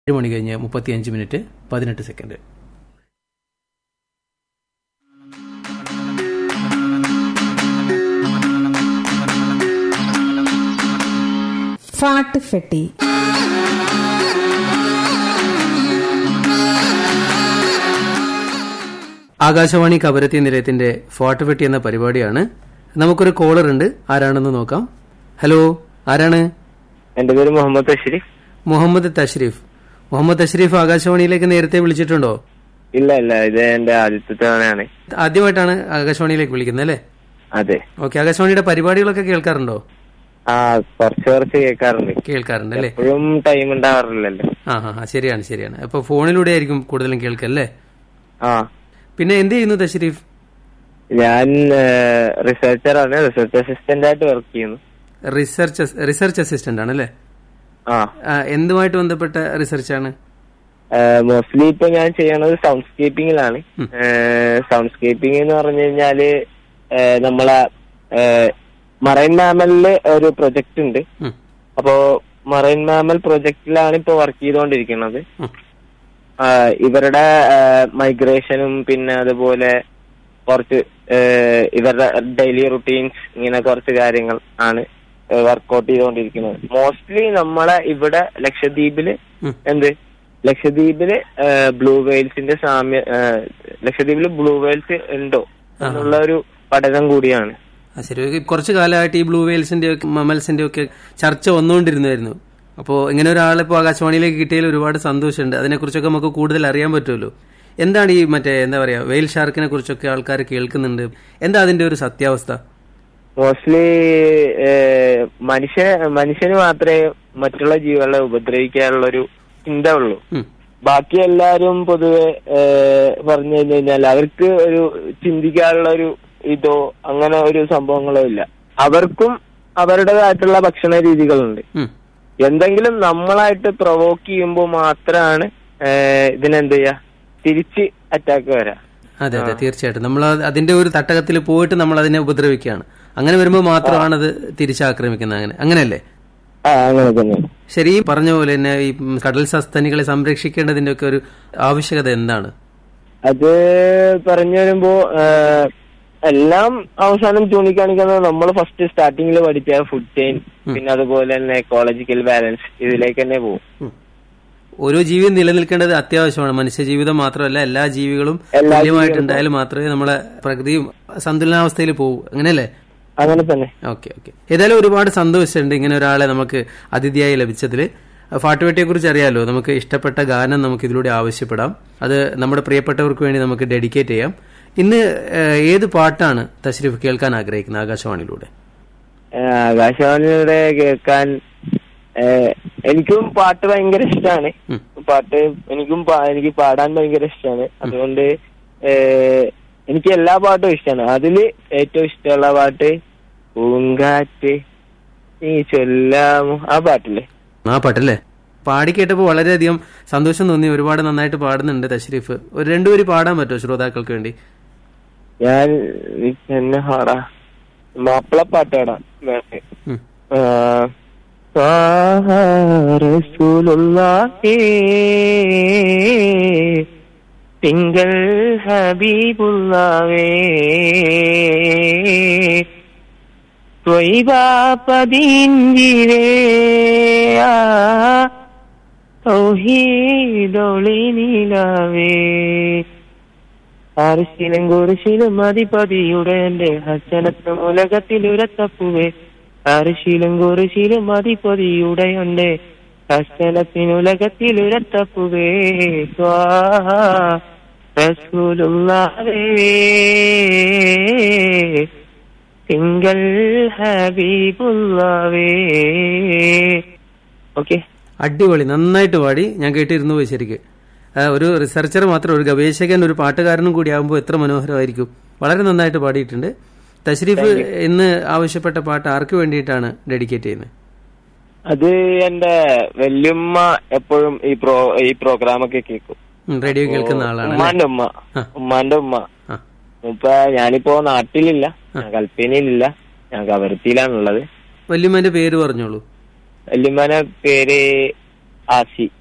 ഏഴ് മണി കഴിഞ്ഞ് മുപ്പത്തിയഞ്ച് മിനിറ്റ് പതിനെട്ട് സെക്കൻഡ് ഫാട്ട് ഫെട്ടി ആകാശവാണി കവരത്തി നിലയത്തിന്റെ ഫോട്ടോ പെട്ടി എന്ന പരിപാടിയാണ് നമുക്കൊരു കോളർ ഉണ്ട് ആരാണെന്ന് നോക്കാം ഹലോ ആരാണ് എന്റെ പേര് മുഹമ്മദ് അഷ്റഫ് മുഹമ്മദ് തഷ്രീഫ് മുഹമ്മദ് തഷ്രീഫ് ആകാശവാണിയിലേക്ക് നേരത്തെ വിളിച്ചിട്ടുണ്ടോ ഇല്ല ഇല്ല ഇത് എന്റെ ആദ്യത്തെ തവണയാണ് ആദ്യമായിട്ടാണ് ആകാശവാണിയിലേക്ക് വിളിക്കുന്നത് അല്ലേ അതെ ഓക്കെ ആകാശവാണിയുടെ പരിപാടികളൊക്കെ കേൾക്കാറുണ്ടോ ആ കുറച്ച് കുറച്ച് കേൾക്കാറുണ്ട് കേൾക്കാറുണ്ട് അല്ലേ എപ്പോഴും ടൈം ഉണ്ടാവാറില്ലല്ലോ ആ ഹാ ഹാ ശരിയാണ് ശരിയാണ് അപ്പൊ ഫോണിലൂടെ ആയിരിക്കും കൂടുതലും കേൾക്കല്ലേ ആ പിന്നെ എന്ത് ചെയ്യുന്നു തഷ്രീഫ് ഞാൻ റിസർച്ചറാണ് റിസർച്ച് അസിസ്റ്റന്റ് ആയിട്ട് വർക്ക് ചെയ്യുന്നു റിസർച്ച് റിസർച്ച് അസിസ്റ്റന്റ് ആണ് അല്ലേ ആ ആ, എന്തുമായിട്ട് ബന്ധപ്പെട്ട റിസർച്ചാണ് മോസ്റ്റ്ലി ഇപ്പൊ ഞാൻ ചെയ്യണത് സൗണ്ട് സ്കേപ്പിംഗിലാണ് സൗണ്ട് സ്കേപ്പിംഗ് എന്ന് പറഞ്ഞു കഴിഞ്ഞാല് ഏഹ്, നമ്മളെ മറൈൻ മാമലില് ഒരു പ്രൊജക്ട് ഉണ്ട് ഉം, അപ്പോ മറൈൻ മാമൽ പ്രൊജക്റ്റിലാണ് ഇപ്പൊ വർക്ക് ചെയ്തുകൊണ്ടിരിക്കുന്നത് ഉം. ആ, ഇവരുടെ മൈഗ്രേഷനും പിന്നെ അതുപോലെ കുറച്ച് ആ, ഇവരുടെ ഡെയിലി റുട്ടീൻസ് ഇങ്ങനെ കുറച്ച് കാര്യങ്ങൾ ആണ് വർക്കൗട്ട് ചെയ്തുകൊണ്ടിരിക്കുന്നത് മോസ്റ്റ്ലി നമ്മളെ ഇവിടെ ലക്ഷദ്വീപില് ഉം. എന്ത് ലക്ഷദ്വീപില് ബ്ലൂ വെയിൽസിന്റെ സാമ്യ ആ, ലക്ഷദ്വീപില് ബ്ലൂ വെയിൽസ് ഉണ്ടോ എന്നുള്ള ഒരു പഠനം കൂടിയാണ് ആ ശരി ഒരു കുറച്ച് കാലമായിട്ട് ഈ ബ്ലൂ വെയിൽസിന്റെ ഒക്കെ മമൽസിന്റെ ഒക്കെ ചർച്ച വന്നുകൊണ്ടിരുന്നായിരുന്നു അപ്പോൾ ഇങ്ങനെ ഒരാളെ ഇപ്പോൾ ആകാശവാണിയിലേക്ക് കിട്ടിയതിൽ ഒരുപാട് സന്തോഷമുണ്ട് അതിനെക്കുറിച്ചൊക്കെ നമുക്ക് കൂടുതൽ അറിയാൻ പറ്റുമല്ലോ എന്താണ് ഈ മറ്റേ എന്താ പറയാ വെയിൽ ഷാർക്കിനെ കുറിച്ചൊക്കെ ആൾക്കാർ കേൾക്കുന്നുണ്ട് എന്താ അതിന്റെ ഒരു സത്യാവസ്ഥ മോസ്റ്റ്ലി മനുഷ്യ മനുഷ്യന് മാത്രമേ മറ്റുള്ള ജീവികളെ ഉപദ്രവിക്കാനുള്ള ഒരു ചിന്ത ഉള്ളൂ ഉം, ബാക്കി എല്ലാരും പൊതുവെ ഏഹ്, പറഞ്ഞു കഴിഞ്ഞു കഴിഞ്ഞാൽ അവർക്ക് ഒരു ചിന്തിക്കാനുള്ള ഒരു ഇതോ അങ്ങനെ ഒരു സംഭവങ്ങളോ ഇല്ല അവർക്കും അവരുടേതായിട്ടുള്ള ഭക്ഷണ രീതികളുണ്ട് ഉം. എന്തെങ്കിലും നമ്മളായിട്ട് പ്രൊവോക്ക് ചെയ്യുമ്പോൾ മാത്രമാണ് ഏഹ്, ഇതിനെന്ത് ചെയ്യാ തിരിച്ച് അറ്റാക്ക് വരാ അതെ അതെ തീർച്ചയായിട്ടും നമ്മൾ അത് അതിന്റെ ഒരു തട്ടകത്തിൽ പോയിട്ട് നമ്മൾ അതിനെ ഉപദ്രവിക്കുകയാണ് അങ്ങനെ വരുമ്പോൾ മാത്രമാണ് അത് തിരിച്ചാക്രമിക്കുന്നത് അങ്ങനെ അങ്ങനെയല്ലേ ആ അങ്ങനെ തന്നെ ശരി ഈ പറഞ്ഞ പോലെ തന്നെ ഈ കടൽ സസ്തനികളെ സംരക്ഷിക്കേണ്ടതിന്റെ ഒക്കെ ഒരു ആവശ്യകത എന്താണ് അത് പറഞ്ഞു വരുമ്പോ ഏഹ്, എല്ലാം അവസാനം ചൂണ്ടിക്കാണിക്കുന്നത് നമ്മൾ ഫസ്റ്റ് സ്റ്റാർട്ടിങ്ങിൽ പഠിച്ച ഫുഡ് ചെയിൻ പിന്നെ അതുപോലെ തന്നെ എക്കോളജിക്കൽ ബാലൻസ് ഇതിലേക്ക് തന്നെ പോകും ഓരോ ജീവിയും നിലനിൽക്കേണ്ടത് അത്യാവശ്യമാണ് മനുഷ്യജീവിതം മാത്രമല്ല എല്ലാ ജീവികളും എല്ലാ തുല്യമായിട്ടുണ്ടായാൽ മാത്രമേ നമ്മളെ പ്രകൃതിയും സന്തുലനാവസ്ഥയിൽ പോകൂ അങ്ങനെയല്ലേ അങ്ങനെ തന്നെ ഓക്കെ ഓക്കെ ഏതായാലും ഒരുപാട് സന്തോഷമുണ്ട് ഇങ്ങനെ ഒരാളെ നമുക്ക് അതിഥിയായി ലഭിച്ചതിൽ ഫാട്ടുവേട്ടയെ കുറിച്ച് അറിയാലോ നമുക്ക് ഇഷ്ടപ്പെട്ട ഗാനം നമുക്ക് ഇതിലൂടെ ആവശ്യപ്പെടാം അത് നമ്മുടെ പ്രിയപ്പെട്ടവർക്ക് വേണ്ടി നമുക്ക് ഡെഡിക്കേറ്റ് ചെയ്യാം ഇന്ന് ഏഹ്, ഏത് പാട്ടാണ് തശ്രീഫ് കേൾക്കാൻ ആഗ്രഹിക്കുന്നത് ആകാശവാണിയിലൂടെ ഏഹ്, ആകാശവാണിയുടെ കേൾക്കാൻ ഏഹ്, എനിക്കും പാട്ട് ഭയങ്കര ഇഷ്ടമാണ് ഉം. പാട്ട് എനിക്കും പാ- എനിക്ക് പാടാൻ ഭയങ്കര ഇഷ്ടമാണ് അതുകൊണ്ട് ഏഹ്, എനിക്ക് എല്ലാ പാട്ടും ഇഷ്ടമാണ് അതില് ഏറ്റവും ഇഷ്ടമുള്ള പാട്ട് പൂങ്കാറ്റ് നീ ചൊല്ലാമോ ആ പാട്ടില്ലേ ആ പാട്ടല്ലേ പാടി കേട്ടപ്പോൾ വളരെയധികം സന്തോഷം തോന്നി ഒരുപാട് നന്നായിട്ട് പാടുന്നുണ്ട് തശ്രീഫ് ഒരു രണ്ടുപേര് പാടാൻ പറ്റുമോ ശ്രോതാക്കൾക്ക് വേണ്ടി ഞാൻ എന്നെ പാടാ മാപ്പിളപ്പാട്ട് പാടാം വേണ്ടേ ഉം. طه رسول الله തിങ്കൾ ഹബീബുള്ളവേ ത്വൈവാപതിഞ്ചിരേ തൗഹീദൊളി നിലവേ അരിശിലും കുരിശിലും അധിപതിയുടെ എന്റെ ഹസനത്ത് ഉലകത്തിലുരത്തപ്പുവേ അരിശിലും കുരിശിലും അധിപതിയുടെ ഉണ്ട് ഹസനത്തിനുലകത്തിലുരത്തപ്പുവേ സ്വാഹ റസൂലുള്ളാഹേ തിങ്കൾ ഹബീബുള്ളവേ ഓക്കെ അടിപൊളി നന്നായിട്ട് പാടി ഞാൻ കേട്ടിരുന്നു പോയി ശരിക്ക് ആ, ഒരു റിസർച്ചർ മാത്രം ഒരു ഗവേഷകൻ ഒരു പാട്ടുകാരനും കൂടി ആകുമ്പോൾ എത്ര മനോഹരമായിരിക്കും വളരെ നന്നായിട്ട് പാടിയിട്ടുണ്ട് തശ്രീഫ് ഇന്ന് ആവശ്യപ്പെട്ട പാട്ട് ആർക്ക് വേണ്ടിയിട്ടാണ് ഡെഡിക്കേറ്റ് ചെയ്യുന്നത് അത് എന്റെ വല്യമ്മ എപ്പോഴും ഈ പ്രോ ഈ പ്രോഗ്രാം ഒക്കെ കേൾക്കും ഉം, റേഡിയോ കേൾക്കുന്ന ആളാണ് അല്ലേ? ഉമ്മാന്റെ ഉമ്മ ആ. ഉമ്മാന്റെ ഉമ്മ ആ ഇപ്പൊ ഞാനിപ്പോ നാട്ടിലില്ല ഞാൻ കൽപ്പനയിലില്ല ഞാൻ കവരത്തിയിലാണുള്ളത് വല്യമ്മന്റെ പേര് പറഞ്ഞോളൂ വല്യമ്മന്റെ പേര് ആസി